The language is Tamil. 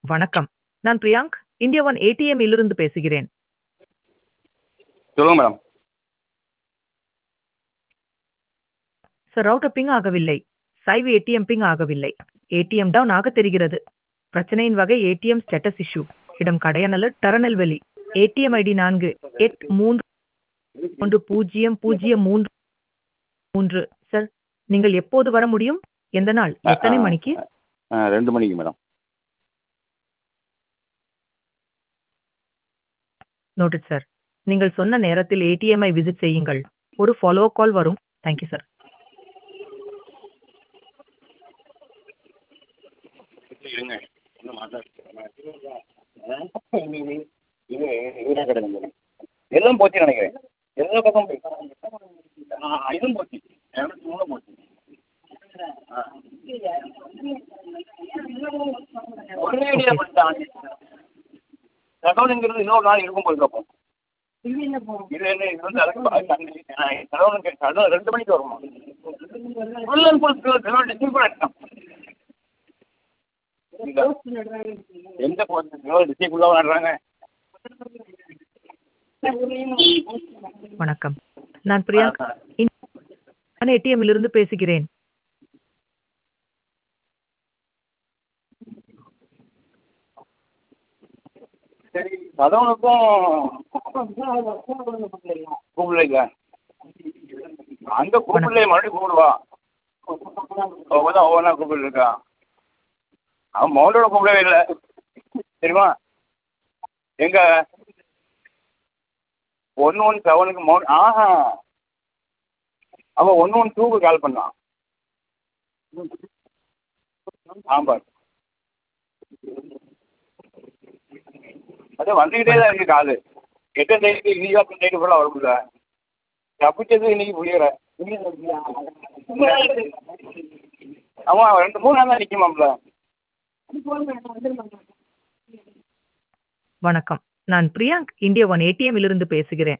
வணக்கம் நான் பிரியாங்க் இந்தியா ஒன் ஏடிஎம் இலிருந்து பேசுகிறேன் சொல்லுங்க மேடம் சார் ரவுட்டர் பிங் ஆகவில்லை சைவ் ஏடிஎம் பிங் ஆகவில்லை ஏடிஎம் டவுன் ஆக தெரிகிறது பிரச்சனையின் வகை ஏடிஎம் ஸ்டேட்டஸ் இஷ்யூ இடம் கடையநல்லு டரநெல்வேலி ஏடிஎம் ஐடி நான்கு எட் மூன்று ஒன்று பூஜ்ஜியம் பூஜ்ஜியம் மூன்று மூன்று சார் நீங்கள் எப்போது வர முடியும் எந்த நாள் எத்தனை மணிக்கு ஆ ரெண்டு மணிக்கு மேடம் நோட்டட் சார் நீங்கள் சொன்ன நேரத்தில் ஏடிஎம் ஐ விசிட் செய்யுங்கள் ஒரு ஃபாலோ கால் வரும் தேங்க்யூ சார் இருங்க இன்னும் மாட்டாது இது இதுதான் கிடையாது எல்லாம் போச்சு நினைக்கிறேன் எல்லா பக்கம் போய் ஆ இதுவும் போச்சு இரநூத்தி மூணு போச்சு ஆ ஒரே அடியாக பண்ணிட்டான் கடவுளுங்கிறது இன்னொரு நாள் இருக்கும் போது பார்ப்போம் இது என்ன இது வந்து அதுக்கு கடவுளுக்கு கடவுள் ரெண்டு மணிக்கு வருமா ஃபுல் அண்ட் ஃபுல் கடவுள் டிஸ்ட்ரிபியூட் ஆகிட்டான் எந்த டிஸ்ட்ரிக்ட் உள்ள விளாடுறாங்க வணக்கம் நான் பிரியாங்க் நான் ஏடிஎம் இலிருந்து பேசுகிறேன் சரி கடவுளுக்கும் கூப்பிடல அந்த கூப்பிடல மறுபடியும் கூப்பிடுவா ஒவ்வொன்றா ஒவ்வொன்றா கூப்பிட்டு இருக்கா அவன் மௌண்டோட கூப்பிடவே இல்லை தெரியுமா எங்க ஒன்று ஒன் செவனுக்கு மவுண்ட் ஆஹா அவன் ஒன்று ஒன் டூக்கு கால் பண்ணான் ஆமாம் அது வந்துக்கிட்டே தான் இருக்கு காலு எட்டாம் தேதிக்கு இன்னைக்கு அப்புறம் தேதி ஃபுல்லாக வரும்ல தப்பிச்சது இன்னைக்கு புரியல ஆமாம் ரெண்டு மூணு நாள் தான் நிற்குமாம்ல வணக்கம் நான் பிரியாங்க் இந்தியா ஒன் ஏடிஎம் இலிருந்து பேசுகிறேன்